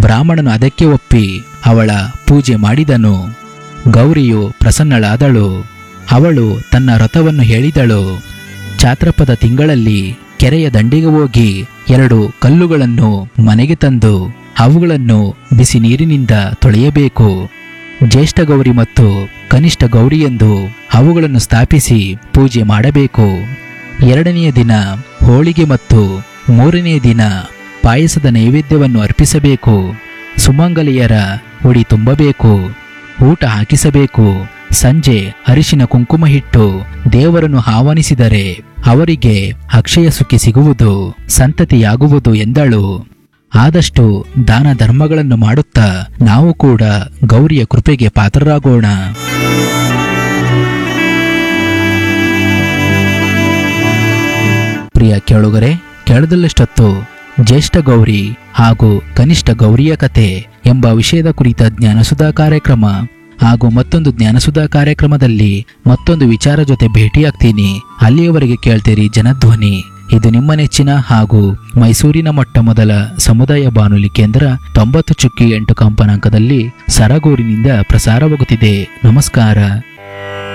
ಬ್ರಾಹ್ಮಣನು ಅದಕ್ಕೆ ಒಪ್ಪಿ ಅವಳ ಪೂಜೆ ಮಾಡಿದನು ಗೌರಿಯು ಪ್ರಸನ್ನಳಾದಳು ಅವಳು ತನ್ನ ವ್ರತವನ್ನು ಹೇಳಿದಳು ಚಾತ್ರಪದ ತಿಂಗಳಲ್ಲಿ ಕೆರೆಯ ದಂಡಿಗೆ ಹೋಗಿ ಎರಡು ಕಲ್ಲುಗಳನ್ನು ಮನೆಗೆ ತಂದು ಅವುಗಳನ್ನು ಬಿಸಿ ನೀರಿನಿಂದ ತೊಳೆಯಬೇಕು ಜ್ಯೇಷ್ಠ ಗೌರಿ ಮತ್ತು ಕನಿಷ್ಠ ಗೌರಿ ಎಂದು ಅವುಗಳನ್ನು ಸ್ಥಾಪಿಸಿ ಪೂಜೆ ಮಾಡಬೇಕು ಎರಡನೆಯ ದಿನ ಹೋಳಿಗೆ ಮತ್ತು ಮೂರನೆಯ ದಿನ ಪಾಯಸದ ನೈವೇದ್ಯವನ್ನು ಅರ್ಪಿಸಬೇಕು ಸುಮಂಗಲಿಯರ ಉಡಿ ತುಂಬಬೇಕು ಊಟ ಹಾಕಿಸಬೇಕು ಸಂಜೆ ಅರಿಶಿನ ಕುಂಕುಮ ಇಟ್ಟು ದೇವರನ್ನು ಆಹ್ವಾನಿಸಿದರೆ ಅವರಿಗೆ ಅಕ್ಷಯ ಸುಖಿ ಸಿಗುವುದು ಸಂತತಿಯಾಗುವುದು ಎಂದಳು ಆದಷ್ಟು ದಾನ ಧರ್ಮಗಳನ್ನು ಮಾಡುತ್ತಾ ನಾವು ಕೂಡ ಗೌರಿಯ ಕೃಪೆಗೆ ಪಾತ್ರರಾಗೋಣ ಪ್ರಿಯ ಕೇಳುಗರೆ ಕೇಳದಲ್ಲಷ್ಟೊತ್ತು ಜ್ಯೇಷ್ಠ ಗೌರಿ ಹಾಗೂ ಕನಿಷ್ಠ ಗೌರಿಯ ಕತೆ ಎಂಬ ವಿಷಯದ ಕುರಿತ ಜ್ಞಾನಸುಧಾ ಕಾರ್ಯಕ್ರಮ ಹಾಗೂ ಮತ್ತೊಂದು ಜ್ಞಾನಸುಧಾ ಕಾರ್ಯಕ್ರಮದಲ್ಲಿ ಮತ್ತೊಂದು ವಿಚಾರ ಜೊತೆ ಭೇಟಿಯಾಗ್ತೀನಿ ಅಲ್ಲಿಯವರೆಗೆ ಕೇಳ್ತೀರಿ ಜನಧ್ವನಿ ಇದು ನಿಮ್ಮ ನೆಚ್ಚಿನ ಹಾಗೂ ಮೈಸೂರಿನ ಮೊಟ್ಟ ಮೊದಲ ಸಮುದಾಯ ಬಾನುಲಿ ಕೇಂದ್ರ ತೊಂಬತ್ತು ಚುಕ್ಕಿ ಎಂಟು ಕಂಪನಾಂಕದಲ್ಲಿ ಸರಗೂರಿನಿಂದ ಪ್ರಸಾರವಾಗುತ್ತಿದೆ ನಮಸ್ಕಾರ